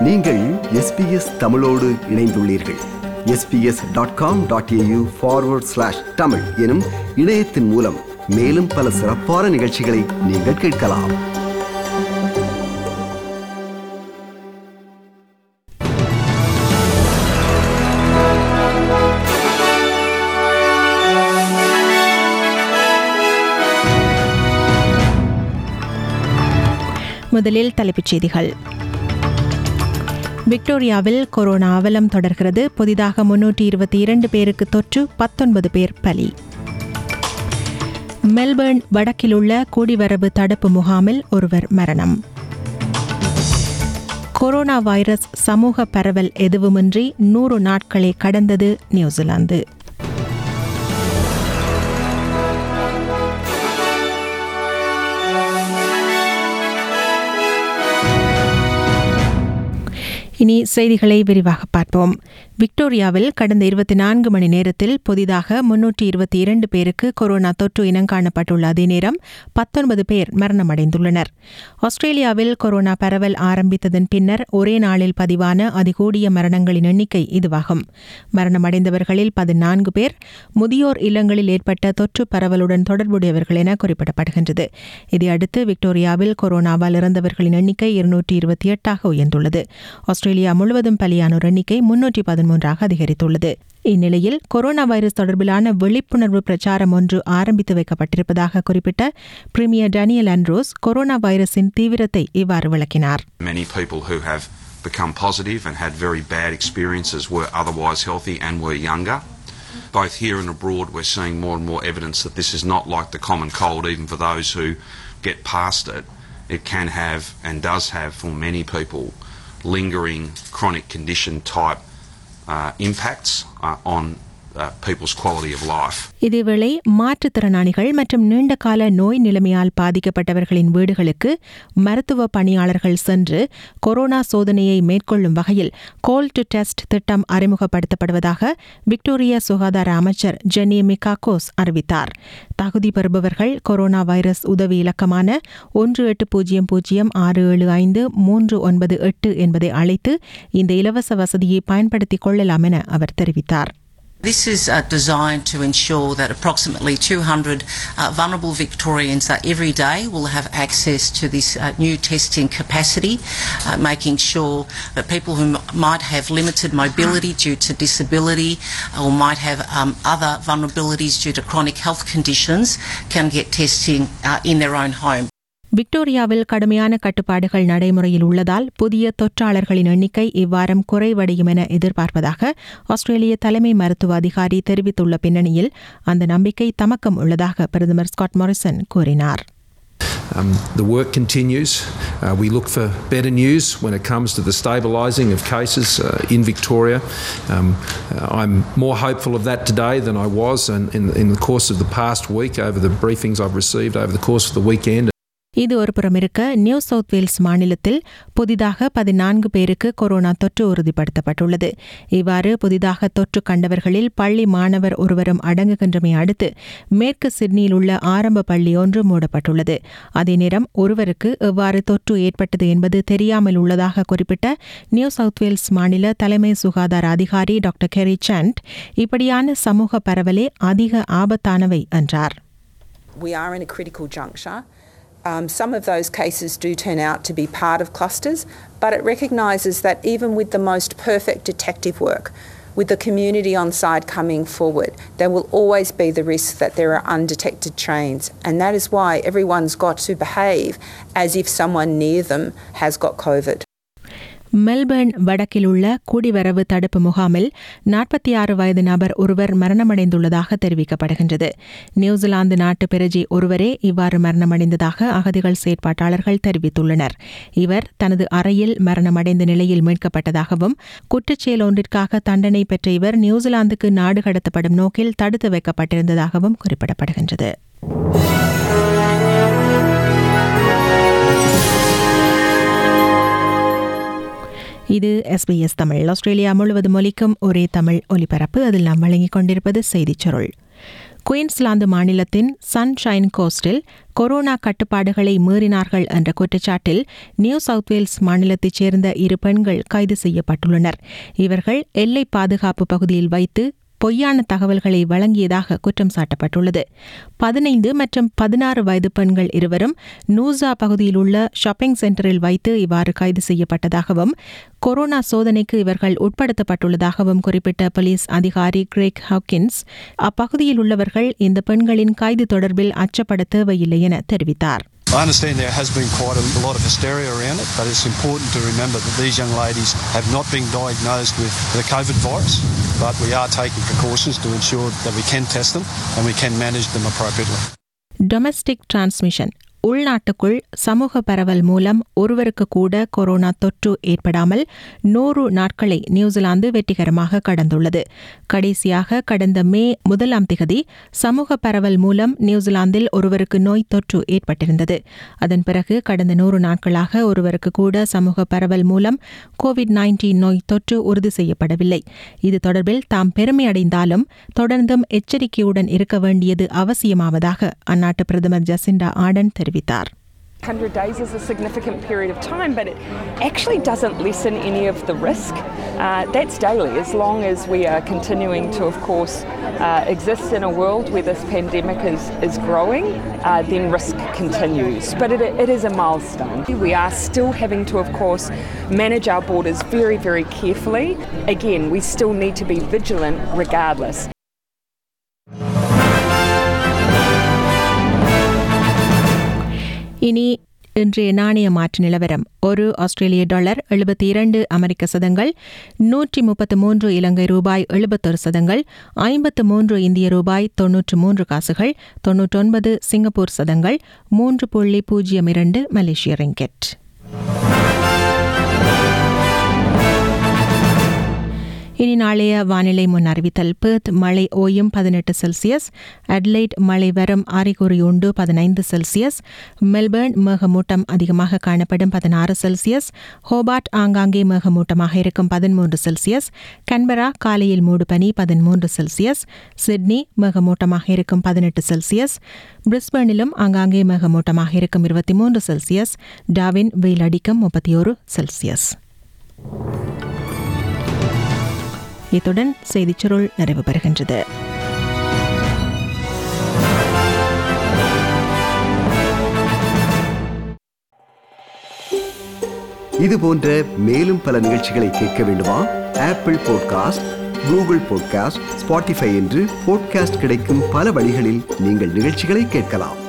நீங்கள் எஸ்பிஎஸ் தமிழோடு இணைந்துள்ளீர்கள் SBS dot com dot AU forward slash Tamil எனும் இணையத்தின் மூலம் மேலும் பல சிறப்பான நிகழ்ச்சிகளை நீங்கள் கேட்கலாம் முதலில் தலைப்புச் செய்திகள் விக்டோரியாவில் கொரோனா அவலம் தொடர்கிறது புதிதாக முன்னூற்றி இருபத்தி இரண்டு பேருக்கு தொற்று பத்தொன்பது பேர் பலி மெல்பர்ன் வடக்கில் உள்ள குடிவரவு தடுப்பு முகாமில் ஒருவர் மரணம் கொரோனா வைரஸ் சமூக பரவல் எதுவுமின்றி நூறு நாட்களை கடந்தது நியூசிலாந்து இனி செய்திகளை விரிவாக பார்ப்போம் விக்டோரியாவில் கடந்த இருபத்தி நான்கு மணி நேரத்தில் புதிதாக முன்னூற்றி இருபத்தி இரண்டு பேருக்கு கொரோனா தொற்று இனங்காணப்பட்டுள்ள அதே நேரம் பத்தொன்பது பேர் மரணமடைந்துள்ளனர் ஆஸ்திரேலியாவில் கொரோனா பரவல் ஆரம்பித்ததன் பின்னர் ஒரே நாளில் பதிவான அதிகூடிய மரணங்களின் எண்ணிக்கை இதுவாகும் மரணமடைந்தவர்களில் பதினான்கு பேர் முதியோர் இல்லங்களில் ஏற்பட்ட தொற்று பரவலுடன் தொடர்புடையவர்கள் என குறிப்பிடப்படுகின்றது இதையடுத்து விக்டோரியாவில் கொரோனாவால் இறந்தவர்களின் எண்ணிக்கை இருநூற்றி இருபத்தி எட்டாக உயர்ந்துள்ளது ஆஸ்திரேலியா முழுவதும் பலியானோர் எண்ணிக்கை முன்னூற்றி பதிமூன்றாக அதிகரித்துள்ளது இந்நிலையில் கொரோனா வைரஸ் தொடர்பிலான விழிப்புணர்வு பிரச்சாரம் ஒன்று ஆரம்பித்து வைக்கப்பட்டிருப்பதாக குறிப்பிட்ட பிரிமியர் டேனியல் ஆண்ட்ரோஸ் கொரோனா வைரஸின் தீவிரத்தை இவ்வாறு விளக்கினார் Many people who have become positive and had very bad experiences were otherwise healthy and were younger. Both here and abroad, we're seeing more and more evidence that this is not like the common cold, even for those who get past it. It can have and does have for many people lingering chronic condition type uh, impacts uh, on uh, people's quality of life. இதேவேளை மாற்றுத்திறனாளிகள் மற்றும் நீண்டகால நோய் நிலைமையால் பாதிக்கப்பட்டவர்களின் வீடுகளுக்கு மருத்துவ பணியாளர்கள் சென்று கொரோனா சோதனையை மேற்கொள்ளும் வகையில் கோல் டு டெஸ்ட் திட்டம் அறிமுகப்படுத்தப்படுவதாக விக்டோரியா சுகாதார அமைச்சர் ஜெனி மிகாகோஸ் அறிவித்தார் தகுதி பெறுபவர்கள் கொரோனா வைரஸ் உதவி இலக்கமான ஒன்று எட்டு பூஜ்ஜியம் பூஜ்ஜியம் ஆறு ஏழு ஐந்து மூன்று ஒன்பது எட்டு என்பதை அழைத்து இந்த இலவச வசதியை பயன்படுத்திக் கொள்ளலாம் என அவர் தெரிவித்தார் This is uh, designed to ensure that approximately 200 uh, vulnerable Victorians uh, every day will have access to this uh, new testing capacity, uh, making sure that people who m- might have limited mobility due to disability or might have um, other vulnerabilities due to chronic health conditions can get testing uh, in their own home. விக்டோரியாவில் கடுமையான கட்டுப்பாடுகள் நடைமுறையில் உள்ளதால் புதிய தொற்றாளர்களின் எண்ணிக்கை இவ்வாரம் குறைவடையும் என எதிர்பார்ப்பதாக ஆஸ்திரேலிய தலைமை மருத்துவ அதிகாரி தெரிவித்துள்ள பின்னணியில் அந்த நம்பிக்கை தமக்கம் உள்ளதாக பிரதமர் ஸ்காட் மாரிசன் கூறினார் Um, the work continues. Uh, we look for better news when it comes to the stabilising of cases uh, in Victoria. Um, uh, I'm more hopeful of that today than I was in, in, in the course of the past week over the briefings I've received over the course of the weekend. இது ஒருபுறம் இருக்க new south Wales மாநிலத்தில் புதிதாக பதினான்கு பேருக்கு corona தொற்று உறுதிப்படுத்தப்பட்டுள்ளது இவ்வாறு புதிதாக தொற்று கண்டவர்களில் பள்ளி மாணவர் ஒருவரும் அடங்குகின்றமை அடுத்து மேற்கு சிட்னியில் உள்ள ஆரம்ப பள்ளி ஒன்று மூடப்பட்டுள்ளது அதே நேரம் ஒருவருக்கு எவ்வாறு தொற்று ஏற்பட்டது என்பது தெரியாமல் உள்ளதாக குறிப்பிட்ட நியூ சவுத் வேல்ஸ் மாநில தலைமை சுகாதார அதிகாரி டாக்டர் கெரி சாண்ட் இப்படியான சமூக பரவலே அதிக ஆபத்தானவை என்றார் we are in a critical juncture. Um, some of those cases do turn out to be part of clusters, but it recognises that even with the most perfect detective work, with the community on side coming forward, there will always be the risk that there are undetected trains. And that is why everyone's got to behave as if someone near them has got COVID. Melbourne வடக்கில் உள்ள குடிவரவு தடுப்பு முகாமில் நாற்பத்தி ஆறு வயது நபர் ஒருவர் மரணமடைந்துள்ளதாக தெரிவிக்கப்படுகின்றது நியூசிலாந்து நாட்டு பிரஜை ஒருவரே இவ்வாறு மரணமடைந்ததாக அகதிகள் செயற்பாட்டாளர்கள் தெரிவித்துள்ளனர் இவர் தனது அறையில் மரணமடைந்த நிலையில் மீட்கப்பட்டதாகவும் குற்றச்செயல் ஒன்றிற்காக தண்டனை பெற்ற இவர் நியூசிலாந்துக்கு நாடு கடத்தப்படும் நோக்கில் தடுத்து வைக்கப்பட்டிருந்ததாகவும் குறிப்பிடப்படுகின்றது இது எஸ்பிஎஸ் தமிழ் ஆஸ்திரேலியா முழுவதும் ஒலிக்கும் ஒரே தமிழ் ஒலிபரப்பு அதில் நாம் வழங்கிக் கொண்டிருப்பது செய்திச் சுருள் குயின்ஸ்லாந்து மாநிலத்தின் சன்ஷைன் கோஸ்டில் கொரோனா கட்டுப்பாடுகளை மீறினார்கள் என்ற குற்றச்சாட்டில் நியூ சவுத் வேல்ஸ் மாநிலத்தைச் சேர்ந்த இரு பெண்கள் கைது செய்யப்பட்டுள்ளனர் இவர்கள் எல்லை பாதுகாப்பு பகுதியில் வைத்து பொய்யான தகவல்களை வழங்கியதாக குற்றம் சாட்டப்பட்டுள்ளது பதினைந்து மற்றும் பதினாறு வயது பெண்கள் இருவரும் நூசா பகுதியில் உள்ள ஷாப்பிங் சென்டரில் வைத்து இவ்வாறு கைது செய்யப்பட்டதாகவும் கொரோனா சோதனைக்கு இவர்கள் உட்படுத்தப்பட்டுள்ளதாகவும் குறிப்பிட்ட போலீஸ் அதிகாரி கிரேக் ஹாக்கின்ஸ் அப்பகுதியில் உள்ளவர்கள் இந்த பெண்களின் கைது தொடர்பில் அச்சப்பட தேவையில்லை என தெரிவித்தார் I understand there has been quite a lot of hysteria around it, but it's important to remember that these young ladies have not been diagnosed with the COVID virus, but we are taking precautions to ensure that we can test them and we can manage them appropriately. Domestic transmission உள்நாட்டுக்குள் சமூக பரவல் மூலம் ஒருவருக்கு கூட corona தொற்று ஏற்படாமல் நூறு நாட்களை நியூசிலாந்து வெற்றிகரமாக கடந்துள்ளது கடைசியாக கடந்த மே முதலாம் திகதி சமூக பரவல் மூலம் நியூசிலாந்தில் ஒருவருக்கு நோய் தொற்று ஏற்பட்டிருந்தது அதன் பிறகு கடந்த நூறு நாட்களாக ஒருவருக்கு கூட சமூக பரவல் மூலம் கோவிட் நைன்டீன் நோய் தொற்று உறுதி செய்யப்படவில்லை இது தொடர்பில் தாம் பெருமை அடைந்தாலும் தொடர்ந்தும் எச்சரிக்கையுடன் இருக்க வேண்டியது அவசியமாவதாக அந்நாட்டு பிரதமர் ஜசிண்டா ஆர்டன் தெரிவித்தார் 100 days is a significant period of time, but it actually doesn't lessen any of the risk. Uh, that's daily. As long as we are continuing to, of course, uh, exist in a world where this pandemic is, is growing, uh, then risk continues. But it, it is a milestone. We are still having to, of course, manage our borders very, very carefully. Again, we still need to be vigilant regardless. இனி இன்றைய நாணய மாற்று நிலவரம் ஒரு ஆஸ்திரேலிய dollar எழுபத்தி இரண்டு அமெரிக்க சதங்கள் நூற்றி முப்பத்து மூன்று இலங்கை ரூபாய் எழுபத்தொரு சதங்கள் ஐம்பத்து மூன்று இந்திய ரூபாய் தொன்னூற்று மூன்று காசுகள் தொன்னூற்றொன்பது சிங்கப்பூர் சதங்கள் மூன்று புள்ளி பூஜ்ஜியம் இரண்டு மலேசிய ரிங்கெட் இனி நாளைய வானிலை முன் அறிவித்தல் பெர்த் மழை ஓயும் பதினெட்டு செல்சியஸ் அட்லைட் மழை வரும் அறிகுறி உண்டு பதினைந்து செல்சியஸ் மெல்பர்ன் மேகமூட்டம் அதிகமாக காணப்படும் பதினாறு செல்சியஸ் ஹோபார்ட் ஆங்காங்கே மேகமூட்டமாக இருக்கும் பதிமூன்று செல்சியஸ் கன்பரா காலையில் மூடுபனி பதிமூன்று செல்சியஸ் சிட்னி மேகமூட்டமாக இருக்கும் பதினெட்டு செல்சியஸ் பிரிஸ்பர்னிலும் ஆங்காங்கே மேகமூட்டமாக இருக்கும் இருபத்தி மூன்று செல்சியஸ் டாவின் வெயில் அடிக்கும் முப்பத்தி ஒரு செல்சியஸ் இத்துடன் செய்திச் சுருள் நிறைவு பெறுகின்றது இது போன்ற மேலும் பல நிகழ்ச்சிகளை கேட்க வேண்டுமா Apple podcast Google podcast Spotify என்று பாட்காஸ்ட் கிடைக்கும் பல வழிகளில் நீங்கள் நிகழ்ச்சிகளை கேட்கலாம்